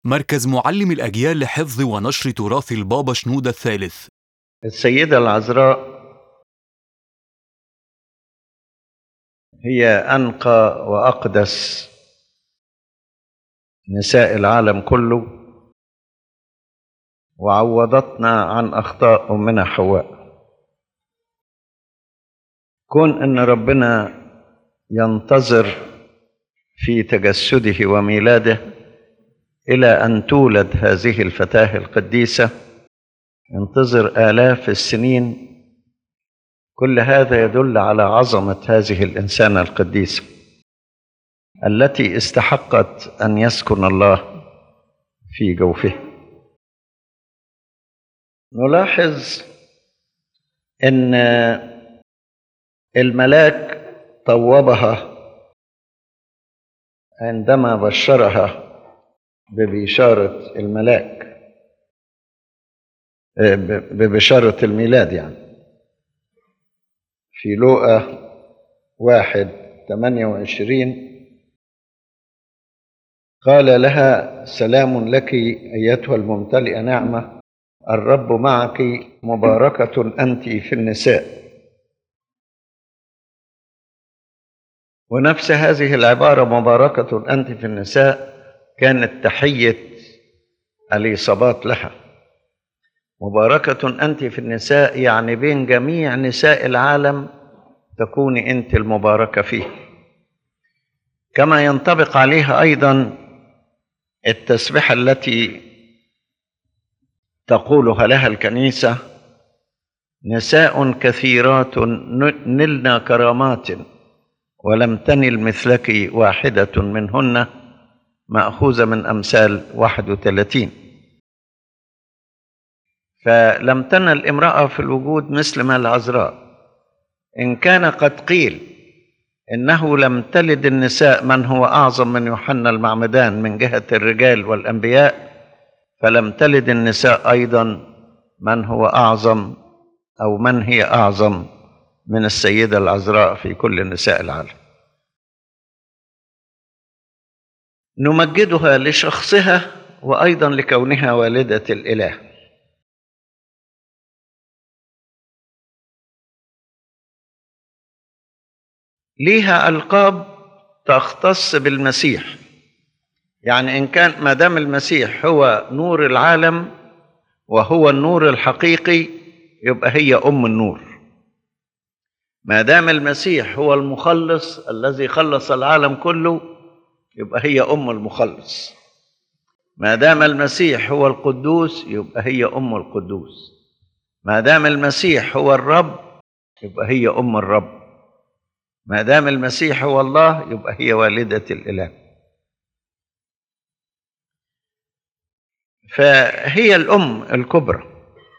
مركز معلم الأجيال لحفظ ونشر تراث البابا شنودة الثالث السيدة العذراء هي أنقى وأقدس نساء العالم كله وعوضتنا عن أخطاء أمنا حواء كون أن ربنا ينتظر في تجسده وميلاده إلى أن تولد هذه الفتاة القديسة ينتظر آلاف السنين كل هذا يدل على عظمة هذه الإنسانة القديسة التي استحقت أن يسكن الله في جوفه نلاحظ أن الملاك طوبها عندما بشرها ببشارة الملاك ببشارة الميلاد يعني في لوقا واحد ثمانية وعشرين قال لها سلام لك أيتها الممتلئة نعمة الرب معك مباركة أنت في النساء ونفس هذه العبارة مباركة أنت في النساء كانت تحية اليصابات لها مباركة أنت في النساء يعني بين جميع نساء العالم تكوني أنت المباركة فيه كما ينطبق عليها أيضا التسبحة التي تقولها لها الكنيسة نساء كثيرات نلنا كرامات ولم تنل مثلك واحدة منهن مأخوذة من أمثال 31 فلم تنل امرأة في الوجود مثل ما العذراء إن كان قد قيل إنه لم تلد النساء من هو أعظم من يوحنا المعمدان من جهة الرجال والأنبياء فلم تلد النساء أيضا من هو أعظم أو من هي أعظم من السيدة العذراء في كل نساء العالم نمجدها لشخصها وأيضا لكونها والدة الإله ليها ألقاب تختص بالمسيح يعني إن كان ما دام المسيح هو نور العالم وهو النور الحقيقي يبقى هي أم النور ما دام المسيح هو المخلص الذي خلص العالم كله يبقى هي أم المخلص ما دام المسيح هو القدوس يبقى هي أم القدوس ما دام المسيح هو الرب يبقى هي أم الرب ما دام المسيح هو الله يبقى هي والدة الإله فهي الأم الكبرى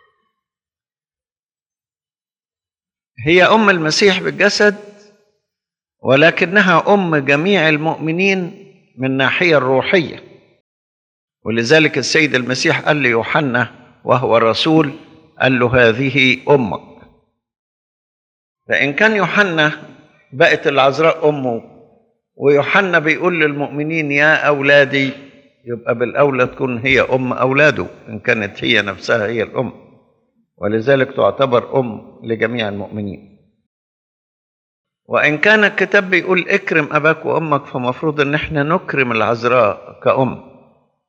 هي أم المسيح بالجسد ولكنها أم جميع المؤمنين من الناحية الروحية ولذلك السيد المسيح قال ليوحنا وهو رسول قال له هذه أمك فإن كان يوحنا بقت العذراء أمه ويوحنا بيقول للمؤمنين يا أولادي يبقى بالأولى تكون هي أم أولاده إن كانت هي نفسها هي الأم ولذلك تعتبر أم لجميع المؤمنين وإن كان الكتاب بيقول اكرم أباك وأمك فمفروض إن احنا نكرم العذراء كأم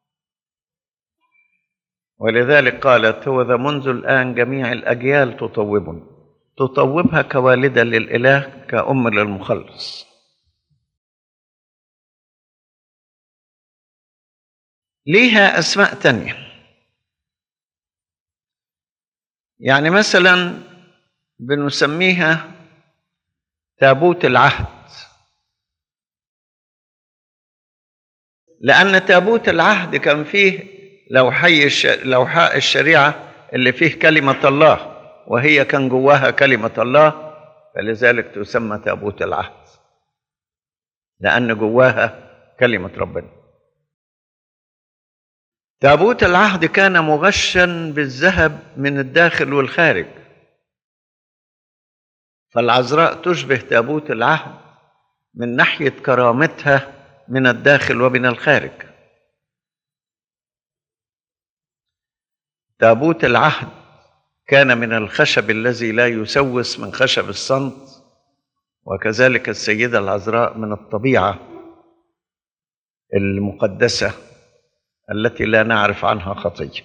ولذلك قالت هو ذا منذ الآن جميع الأجيال تطوبني تطوبها كوالدة للإله كأم للمخلص ليها أسماء تانية يعني مثلا بنسميها تابوت العهد لأن تابوت العهد كان فيه لوحي الش... لوحاء الشريعة اللي فيه كلمة الله وهي كان جواها كلمة الله فلذلك تسمى تابوت العهد لأن جواها كلمة ربنا تابوت العهد كان مغشا بالذهب من الداخل والخارج فالعذراء تشبه تابوت العهد من ناحية كرامتها من الداخل ومن الخارج تابوت العهد كان من الخشب الذي لا يسوس من خشب الصمت وكذلك السيدة العذراء من الطبيعة المقدسة التي لا نعرف عنها خطية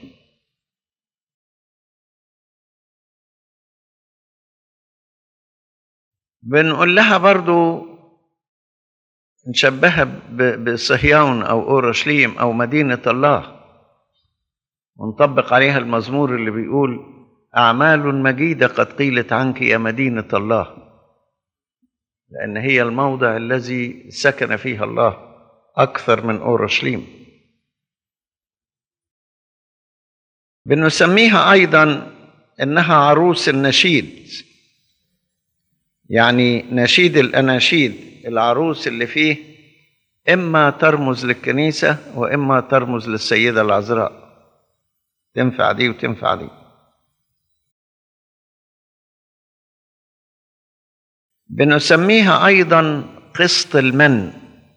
بنقول لها برضو نشبهها ب- بصهيون أو أورشليم أو مدينة الله ونطبق عليها المزمور اللي بيقول أعمال مجيدة قد قيلت عنك يا مدينة الله لأن هي الموضع الذي سكن فيها الله أكثر من أورشليم بنسميها أيضا إنها عروس النشيد يعني نشيد الأناشيد العروس اللي فيه إما ترمز للكنيسة وإما ترمز للسيدة العذراء تنفع دي وتنفع دي بنسميها أيضا قسط المن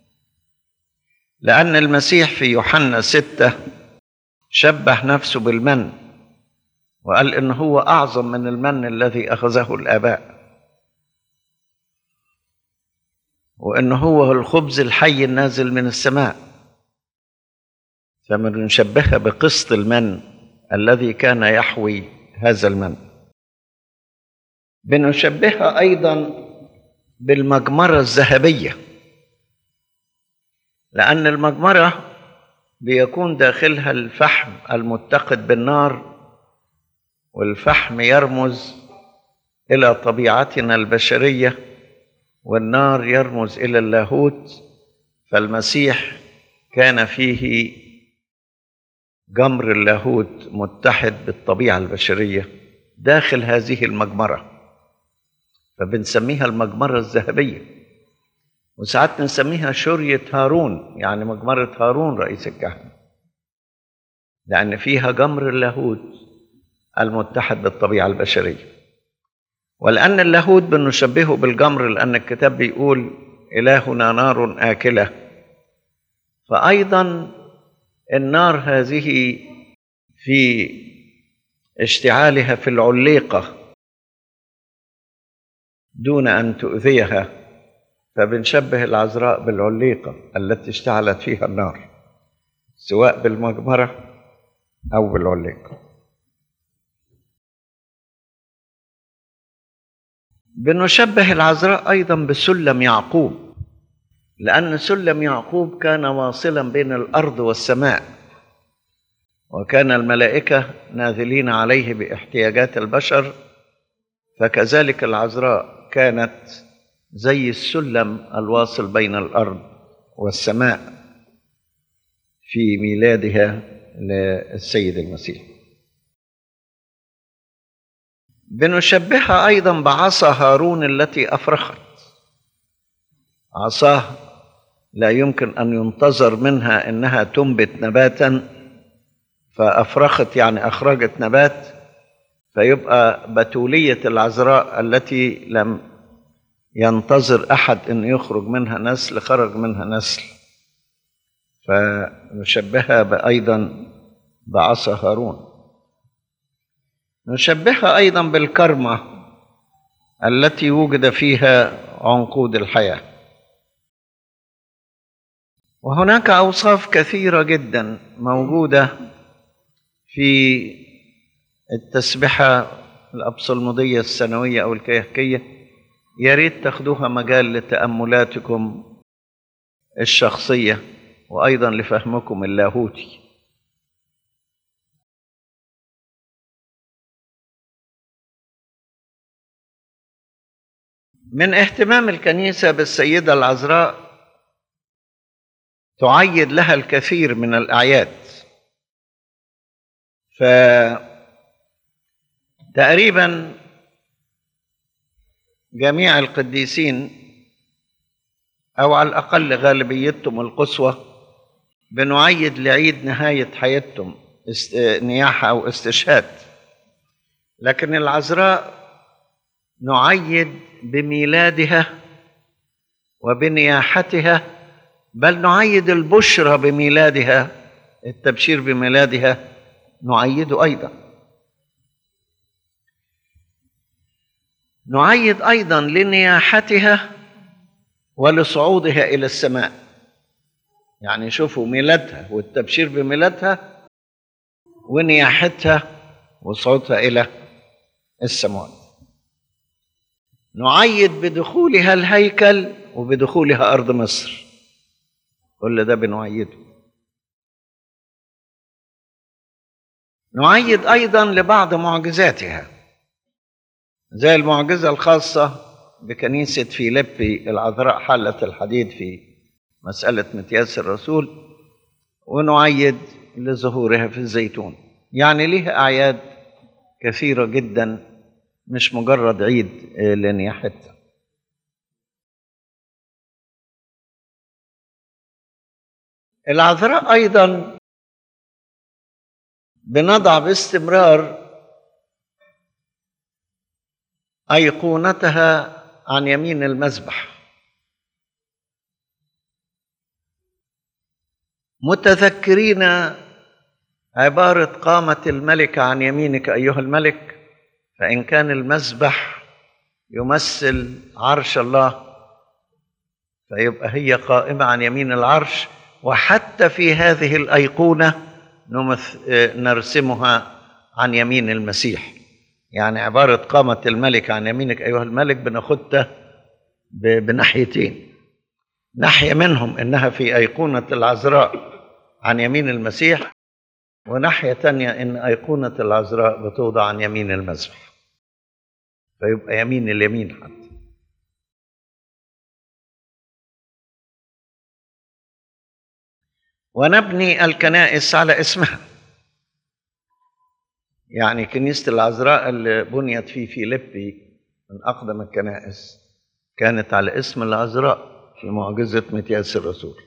لأن المسيح في يوحنا ستة شبه نفسه بالمن وقال إن هو أعظم من المن الذي أخذه الآباء وإن هو الخبز الحي النازل من السماء فبنشبهها بقسط المن الذي كان يحوي هذا المن بنشبهها أيضا بالمجمرة الذهبية لأن المجمرة بيكون داخلها الفحم المتقد بالنار والفحم يرمز إلى طبيعتنا البشرية والنار يرمز إلى اللاهوت فالمسيح كان فيه جمر اللاهوت متحد بالطبيعة البشرية داخل هذه المجمرة فبنسميها المجمرة الذهبية وساعات نسميها شرية هارون يعني مجمرة هارون رئيس الكهنة لأن فيها جمر اللاهوت المتحد بالطبيعة البشرية ولأن اللاهوت بنشبهه بالجمر لأن الكتاب بيقول إلهنا نار آكلة فأيضا النار هذه في اشتعالها في العليقة دون أن تؤذيها فبنشبه العذراء بالعليقة التي اشتعلت فيها النار سواء بالمجمرة أو بالعليقة بنشبه العذراء أيضا بسلم يعقوب لأن سلم يعقوب كان واصلا بين الأرض والسماء وكان الملائكة نازلين عليه باحتياجات البشر فكذلك العذراء كانت زي السلم الواصل بين الأرض والسماء في ميلادها للسيد المسيح بنشبهها أيضا بعصا هارون التي أفرخت عصاه لا يمكن أن ينتظر منها أنها تنبت نباتا فأفرخت يعني أخرجت نبات فيبقى بتولية العذراء التي لم ينتظر أحد أن يخرج منها نسل خرج منها نسل فنشبهها أيضا بعصا هارون نشبهها أيضا بالكرمة التي وجد فيها عنقود الحياة وهناك أوصاف كثيرة جدا موجودة في التسبحة الأبصلمودية السنوية أو الكيهكية يا ريت تاخدوها مجال لتأملاتكم الشخصية وأيضا لفهمكم اللاهوتي من اهتمام الكنيسة بالسيدة العذراء تعيد لها الكثير من الأعياد ف تقريبا جميع القديسين أو على الأقل غالبيتهم القصوى بنعيد لعيد نهاية حياتهم است... نياحة أو استشهاد لكن العذراء نعيد بميلادها وبنياحتها بل نعيد البشرى بميلادها التبشير بميلادها نعيده أيضا نعيد ايضا لنياحتها ولصعودها الى السماء يعني شوفوا ميلادها والتبشير بميلادها ونياحتها وصعودها الى السماوات نعيد بدخولها الهيكل وبدخولها ارض مصر كل ده بنعيده نعيد ايضا لبعض معجزاتها زي المعجزه الخاصه بكنيسه فيليبي العذراء حله الحديد في مساله متياس الرسول ونعيد لظهورها في الزيتون يعني ليها اعياد كثيره جدا مش مجرد عيد لنياحتها العذراء ايضا بنضع باستمرار ايقونتها عن يمين المذبح متذكرين عباره قامت الملكه عن يمينك ايها الملك فان كان المذبح يمثل عرش الله فيبقى هي قائمه عن يمين العرش وحتى في هذه الايقونه نمث... نرسمها عن يمين المسيح يعني عبارة قامة الملك عن يمينك أيها الملك بناخدها ب... بناحيتين ناحية منهم إنها في أيقونة العذراء عن يمين المسيح وناحية تانية إن أيقونة العذراء بتوضع عن يمين المذبح فيبقى يمين اليمين حتى ونبني الكنائس على اسمها يعني كنيسة العذراء اللي بنيت في فيليبي من أقدم الكنائس كانت على اسم العذراء في معجزة متياس الرسول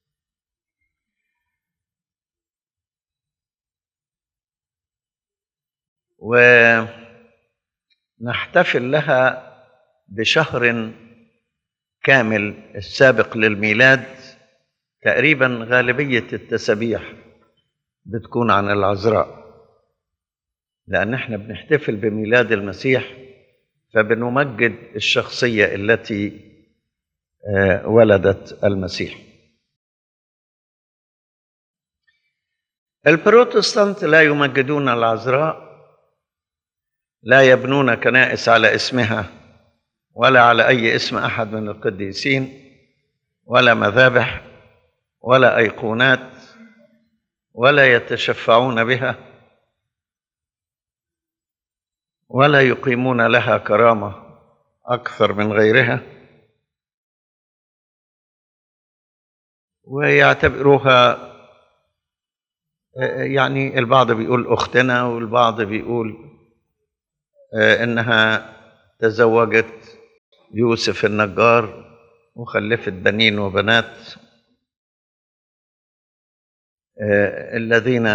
ونحتفل لها بشهر كامل السابق للميلاد تقريبا غالبية التسابيح بتكون عن العذراء لأن احنا بنحتفل بميلاد المسيح فبنمجد الشخصية التي ولدت المسيح البروتستانت لا يمجدون العذراء لا يبنون كنائس على اسمها ولا على أي اسم أحد من القديسين ولا مذابح ولا ايقونات ولا يتشفعون بها ولا يقيمون لها كرامه اكثر من غيرها ويعتبروها يعني البعض بيقول اختنا والبعض بيقول انها تزوجت يوسف النجار وخلفت بنين وبنات الذين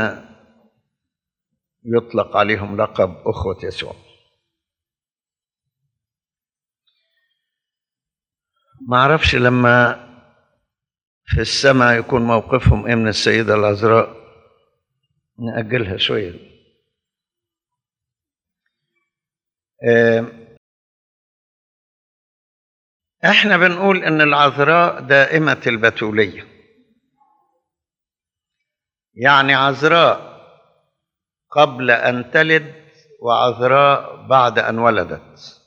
يطلق عليهم لقب أخوة يسوع ما أعرفش لما في السماء يكون موقفهم إيه من السيدة العذراء نأجلها شوية احنا بنقول ان العذراء دائمة البتوليه يعني عذراء قبل ان تلد وعذراء بعد ان ولدت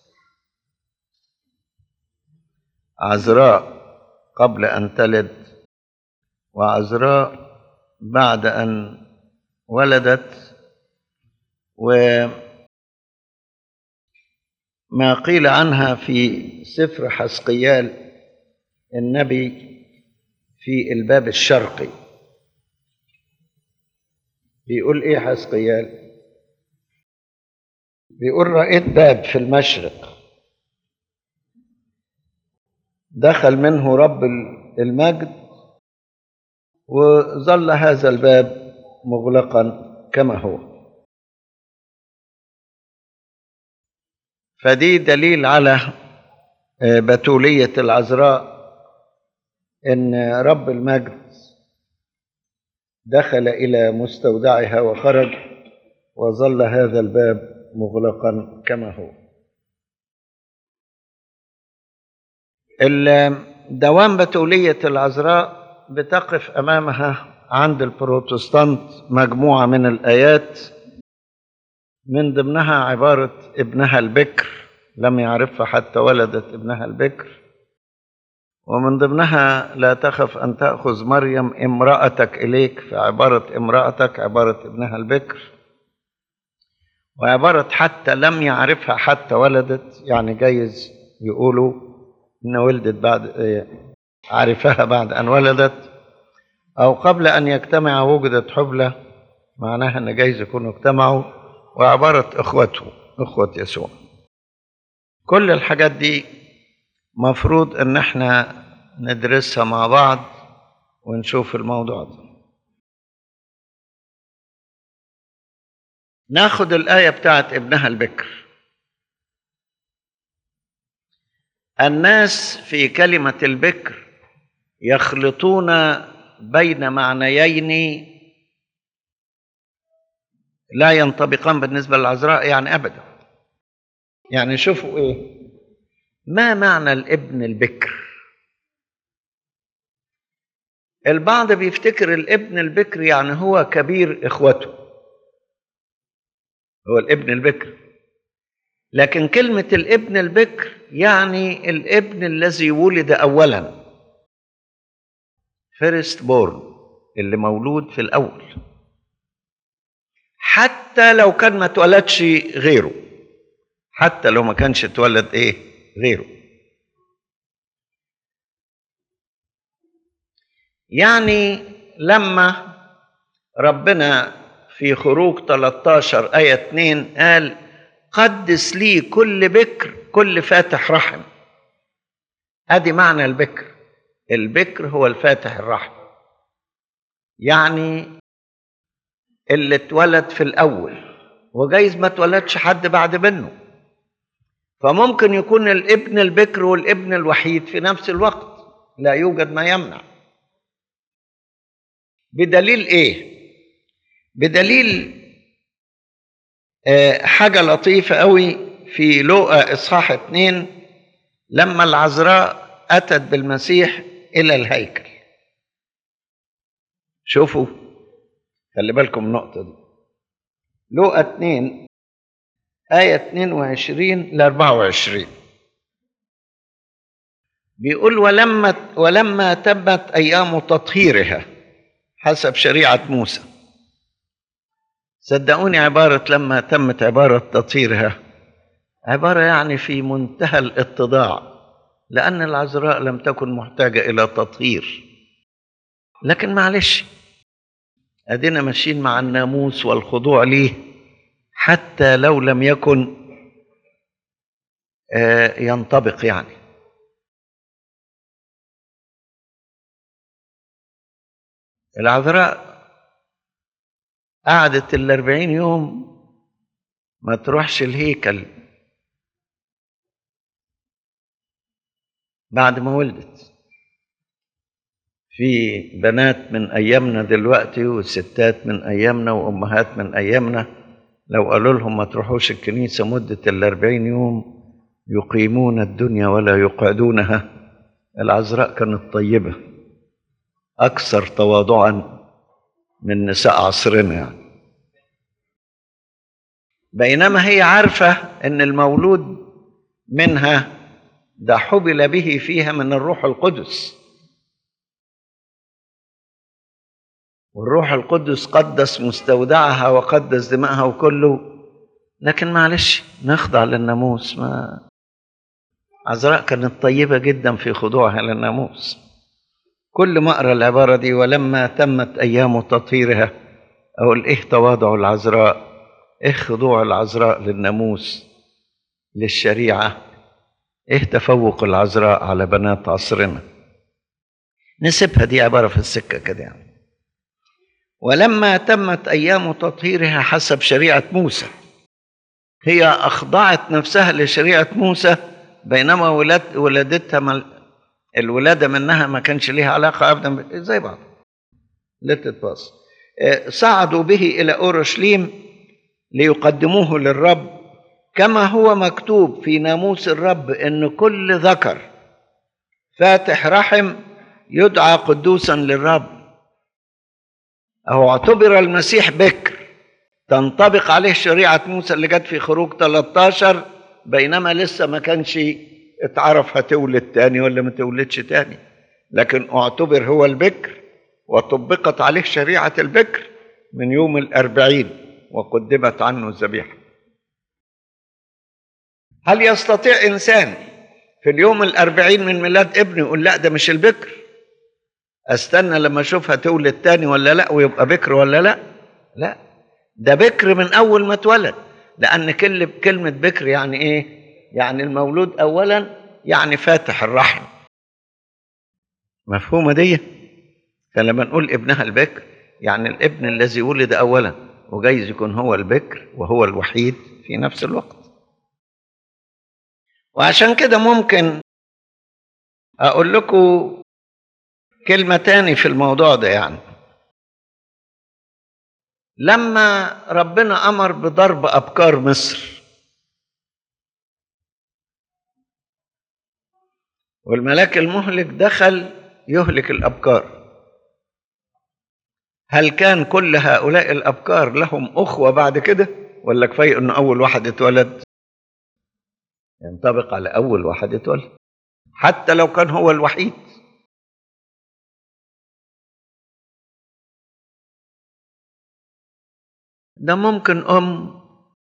عذراء قبل ان تلد وعذراء بعد ان ولدت وما قيل عنها في سفر حسقيال النبي في الباب الشرقي بيقول ايه حسقيال بيقول رأيت باب في المشرق دخل منه رب المجد وظل هذا الباب مغلقا كما هو فدي دليل على بتولية العذراء ان رب المجد دخل الى مستودعها وخرج وظل هذا الباب مغلقا كما هو دوام بتولية العذراء بتقف أمامها عند البروتستانت مجموعة من الآيات من ضمنها عبارة ابنها البكر لم يعرفها حتى ولدت ابنها البكر ومن ضمنها لا تخف أن تأخذ مريم امرأتك إليك في عبارة امرأتك عبارة ابنها البكر وعبارة حتى لم يعرفها حتى ولدت يعني جايز يقولوا إن ولدت بعد عرفها بعد أن ولدت أو قبل أن يجتمع وجدت حبلى معناها أن جايز يكونوا اجتمعوا وعبارة إخوته إخوة يسوع كل الحاجات دي مفروض ان احنا ندرسها مع بعض ونشوف الموضوع ده ناخد الآية بتاعت ابنها البكر الناس في كلمة البكر يخلطون بين معنيين لا ينطبقان بالنسبة للعذراء يعني أبدا يعني شوفوا إيه ما معنى الابن البكر البعض بيفتكر الابن البكر يعني هو كبير اخوته هو الابن البكر لكن كلمة الابن البكر يعني الابن الذي ولد أولا فيرست بورن اللي مولود في الأول حتى لو كان ما اتولدش غيره حتى لو ما كانش اتولد ايه غيره يعني لما ربنا في خروج 13 آية 2 قال قدس لي كل بكر كل فاتح رحم ادي معنى البكر البكر هو الفاتح الرحم يعني اللي اتولد في الاول وجايز ما اتولدش حد بعد منه فممكن يكون الابن البكر والابن الوحيد في نفس الوقت لا يوجد ما يمنع بدليل ايه بدليل آه حاجة لطيفة قوي في لوقا إصحاح اتنين لما العذراء أتت بالمسيح إلى الهيكل شوفوا خلي بالكم النقطة دي لوقا اتنين آية 22 ل 24 بيقول ولما ولما تمت أيام تطهيرها حسب شريعة موسى صدقوني عبارة لما تمت عبارة تطهيرها عبارة يعني في منتهى الاتضاع لأن العذراء لم تكن محتاجة إلى تطهير لكن معلش أدينا ماشيين مع الناموس والخضوع ليه حتى لو لم يكن ينطبق يعني العذراء قعدت الأربعين يوم ما تروحش الهيكل بعد ما ولدت في بنات من أيامنا دلوقتي وستات من أيامنا وأمهات من أيامنا لو قالوا لهم ما تروحوش الكنيسة مدة الأربعين يوم يقيمون الدنيا ولا يقعدونها العذراء كانت طيبة أكثر تواضعا من نساء عصرنا يعني بينما هي عارفة أن المولود منها ده حبل به فيها من الروح القدس والروح القدس قدس مستودعها وقدس دماءها وكله لكن معلش نخضع للناموس ما عذراء كانت طيبة جدا في خضوعها للناموس كل ما أقرأ العبارة دي ولما تمت أيام تطهيرها أقول إيه تواضع العذراء إيه خضوع العذراء للناموس للشريعة إيه تفوق العذراء على بنات عصرنا نسيبها دي عبارة في السكة كده يعني ولما تمت ايام تطهيرها حسب شريعه موسى هي اخضعت نفسها لشريعه موسى بينما ولد ولادتها مل الولاده منها ما كانش ليها علاقه ابدا زي بعض لتتباص صعدوا به الى اورشليم ليقدموه للرب كما هو مكتوب في ناموس الرب ان كل ذكر فاتح رحم يدعى قدوسا للرب أو اعتبر المسيح بكر تنطبق عليه شريعة موسى اللي جت في خروج 13 بينما لسه ما كانش اتعرف هتولد تاني ولا ما تولدش تاني لكن اعتبر هو البكر وطبقت عليه شريعة البكر من يوم الأربعين وقدمت عنه الذبيحة هل يستطيع إنسان في اليوم الأربعين من ميلاد ابنه يقول لا ده مش البكر استنى لما اشوفها تولد تاني ولا لا ويبقى بكر ولا لا لا ده بكر من اول ما اتولد لان كل كلمه بكر يعني ايه يعني المولود اولا يعني فاتح الرحم مفهومه دي فلما نقول ابنها البكر يعني الابن الذي ولد اولا وجايز يكون هو البكر وهو الوحيد في نفس الوقت وعشان كده ممكن اقول لكم كلمة تاني في الموضوع ده يعني لما ربنا أمر بضرب أبكار مصر والملاك المهلك دخل يهلك الأبكار هل كان كل هؤلاء الأبكار لهم أخوة بعد كده ولا كفاية أنه أول واحد اتولد ينطبق على أول واحد اتولد حتى لو كان هو الوحيد ده ممكن أم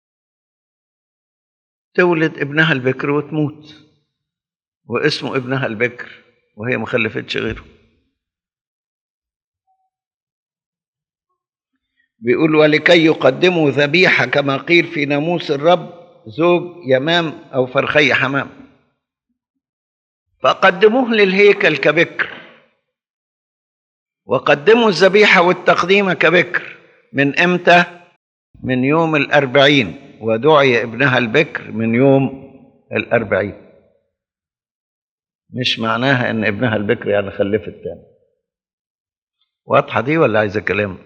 تولد ابنها البكر وتموت واسمه ابنها البكر وهي ما خلفتش غيره بيقول ولكي يقدموا ذبيحة كما قيل في ناموس الرب زوج يمام أو فرخي حمام فقدموه للهيكل كبكر وقدموا الذبيحة والتقديم كبكر من إمتى؟ من يوم الأربعين ودعي ابنها البكر من يوم الأربعين مش معناها ان ابنها البكر يعني خلفت تاني واضحة دي ولا عايزة كلام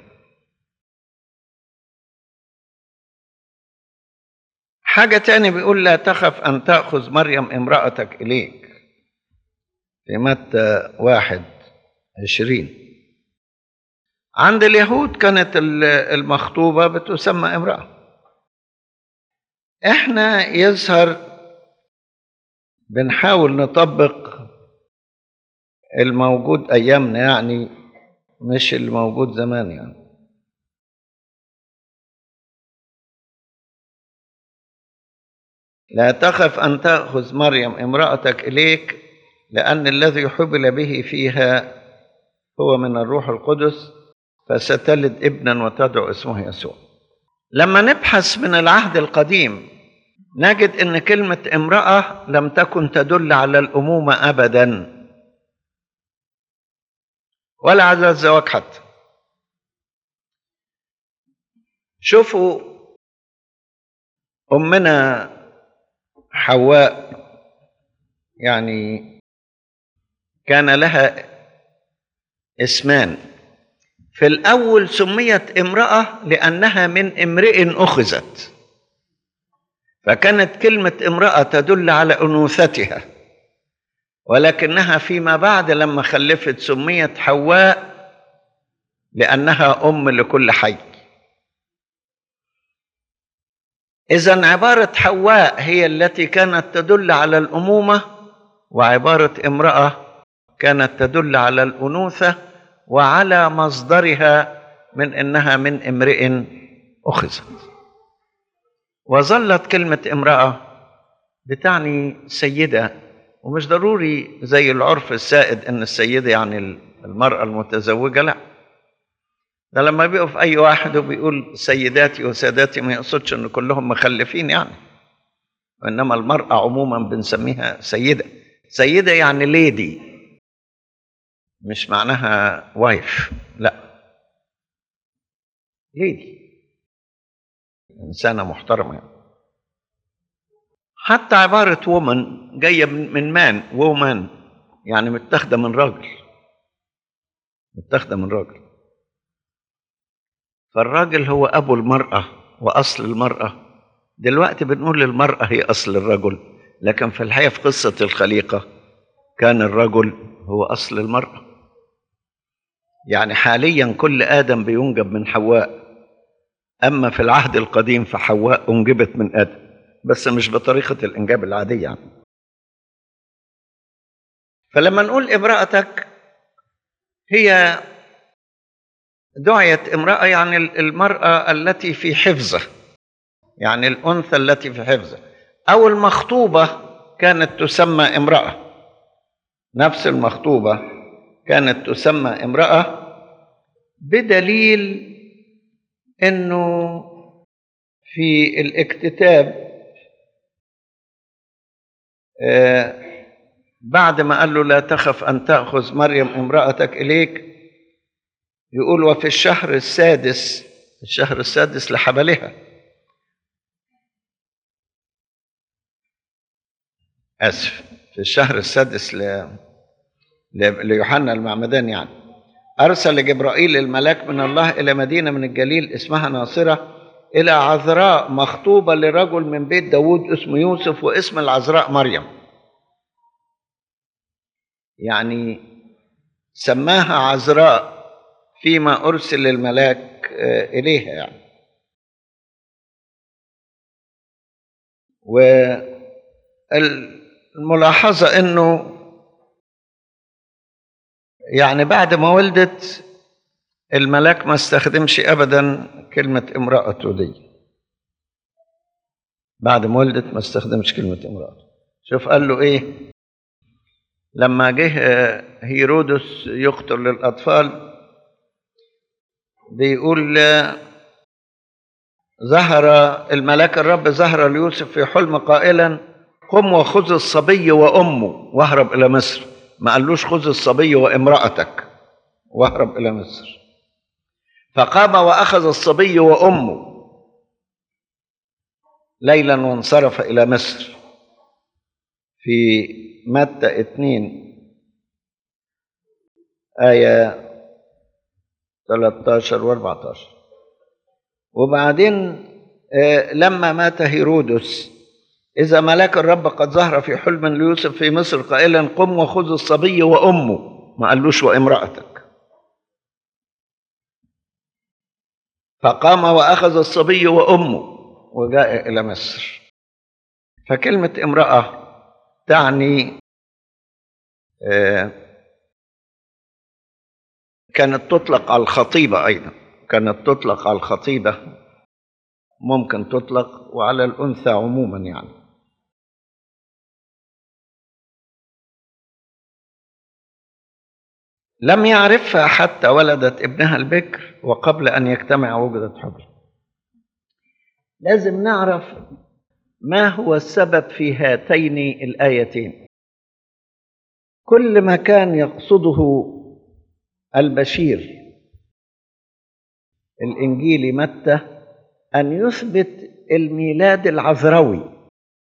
حاجة تاني بيقول لا تخف أن تأخذ مريم امرأتك إليك في متى واحد عشرين عند اليهود كانت المخطوبة بتسمى امرأة احنا يظهر بنحاول نطبق الموجود ايامنا يعني مش الموجود زمان يعني لا تخف ان تاخذ مريم امراتك اليك لان الذي حبل به فيها هو من الروح القدس فستلد ابنا وتدعو اسمه يسوع لما نبحث من العهد القديم نجد ان كلمه امراه لم تكن تدل على الامومه ابدا ولا على الزواج حتى شوفوا امنا حواء يعني كان لها اسمان في الاول سميت امراه لانها من امرئ اخذت فكانت كلمة امرأة تدل على أنوثتها ولكنها فيما بعد لما خلفت سميت حواء لأنها أم لكل حي إذا عبارة حواء هي التي كانت تدل على الأمومة وعبارة امرأة كانت تدل على الأنوثة وعلى مصدرها من إنها من امرئ أخذت وظلت كلمة امرأة بتعني سيدة ومش ضروري زي العرف السائد ان السيدة يعني المرأة المتزوجة لا ده لما بيقف اي واحد وبيقول سيداتي وساداتي ما يقصدش ان كلهم مخلفين يعني وانما المرأة عموما بنسميها سيدة سيدة يعني ليدي مش معناها وايف لا ليدي إنسانة محترمة يعني. حتى عبارة وومن جاية من مان وومان يعني متاخدة من راجل متاخدة من راجل فالراجل هو أبو المرأة وأصل المرأة دلوقتي بنقول المرأة هي أصل الرجل لكن في الحقيقة في قصة الخليقة كان الرجل هو أصل المرأة يعني حاليا كل آدم بينجب من حواء أما في العهد القديم فحواء أنجبت من آدم بس مش بطريقة الإنجاب العادية يعني. فلما نقول امرأتك هي دعيت امرأة يعني المرأة التي في حفظه يعني الأنثى التي في حفظه أو المخطوبة كانت تسمى امرأة نفس المخطوبة كانت تسمى امرأة بدليل انه في الاكتتاب آه بعد ما قال له لا تخف ان تاخذ مريم امراتك اليك يقول وفي الشهر السادس الشهر السادس لحبلها اسف في الشهر السادس ل... ليوحنا المعمدان يعني أرسل جبرائيل الملاك من الله إلى مدينة من الجليل اسمها ناصرة إلى عذراء مخطوبة لرجل من بيت داود اسمه يوسف واسم العذراء مريم يعني سماها عذراء فيما أرسل الملاك إليها يعني والملاحظة أنه يعني بعد ما ولدت الملاك ما استخدمش ابدا كلمه امراته دي بعد ما ولدت ما استخدمش كلمه امراته شوف قال له ايه لما جه هيرودس يقتل الاطفال بيقول ظهر الملاك الرب ظهر ليوسف في حلم قائلا قم وخذ الصبي وامه واهرب الى مصر ما قالوش خذ الصبي وامرأتك واهرب إلى مصر فقام وأخذ الصبي وأمه ليلا وانصرف إلى مصر في متى اتنين آية 13 و 14 وبعدين لما مات هيرودس إذا ملاك الرب قد ظهر في حلم ليوسف في مصر قائلا قم وخذ الصبي وأمه ما قالوش وامرأتك فقام وأخذ الصبي وأمه وجاء إلى مصر فكلمة امرأة تعني كانت تطلق على الخطيبة أيضا كانت تطلق على الخطيبة ممكن تطلق وعلى الأنثى عموما يعني لم يعرفها حتى ولدت ابنها البكر وقبل أن يجتمع وجدت حبل لازم نعرف ما هو السبب في هاتين الآيتين كل ما كان يقصده البشير الإنجيلي متى أن يثبت الميلاد العذروي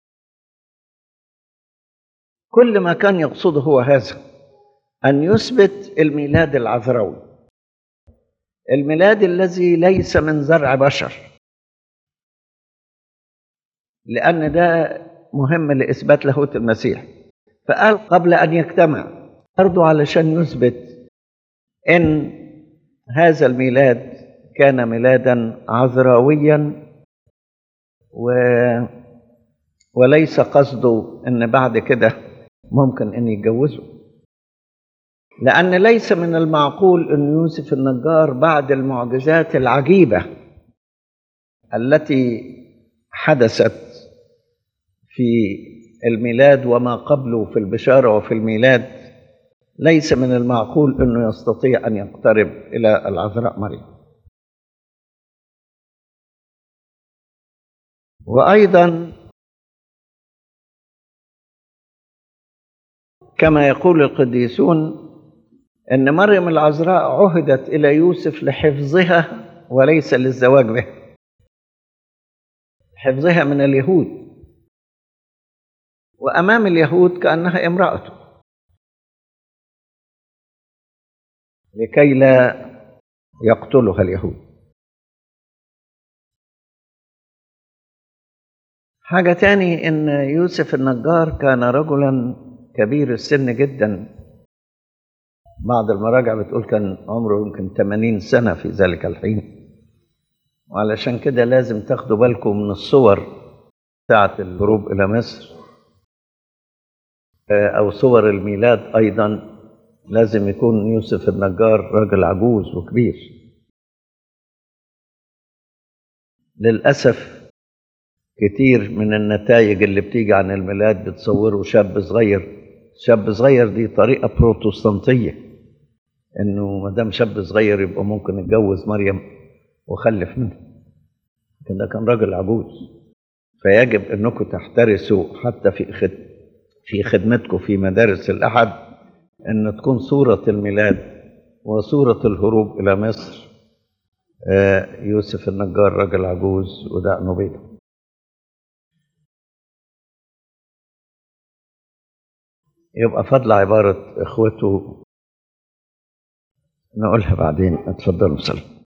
كل ما كان يقصده هو هذا أن يثبت الميلاد العذروي الميلاد الذي ليس من زرع بشر لأن ده مهم لإثبات لاهوت المسيح فقال قبل أن يجتمع برضه علشان يثبت إن هذا الميلاد كان ميلادا عذراويا و وليس قصده ان بعد كده ممكن ان يتجوزوا لان ليس من المعقول ان يوسف النجار بعد المعجزات العجيبه التي حدثت في الميلاد وما قبله في البشاره وفي الميلاد ليس من المعقول انه يستطيع ان يقترب الى العذراء مريم وايضا كما يقول القديسون ان مريم العذراء عهدت الى يوسف لحفظها وليس للزواج به حفظها من اليهود وامام اليهود كانها امراته لكي لا يقتلها اليهود حاجة تاني إن يوسف النجار كان رجلا كبير السن جدا بعض المراجع بتقول كان عمره يمكن 80 سنة في ذلك الحين وعلشان كده لازم تاخدوا بالكم من الصور بتاعة الهروب إلى مصر أو صور الميلاد أيضا لازم يكون يوسف النجار راجل عجوز وكبير للأسف كتير من النتائج اللي بتيجي عن الميلاد بتصوره شاب صغير شاب صغير دي طريقة بروتستانتية إنه ما دام شاب صغير يبقى ممكن يتجوز مريم وخلف منها لكن ده كان راجل عجوز فيجب انكم تحترسوا حتى في خد... في خدمتكم في مدارس الاحد ان تكون صوره الميلاد وصوره الهروب الى مصر آه يوسف النجار راجل عجوز ودقنه بيضه يبقى فضل عباره اخوته نقولها بعدين اتفضلوا سلام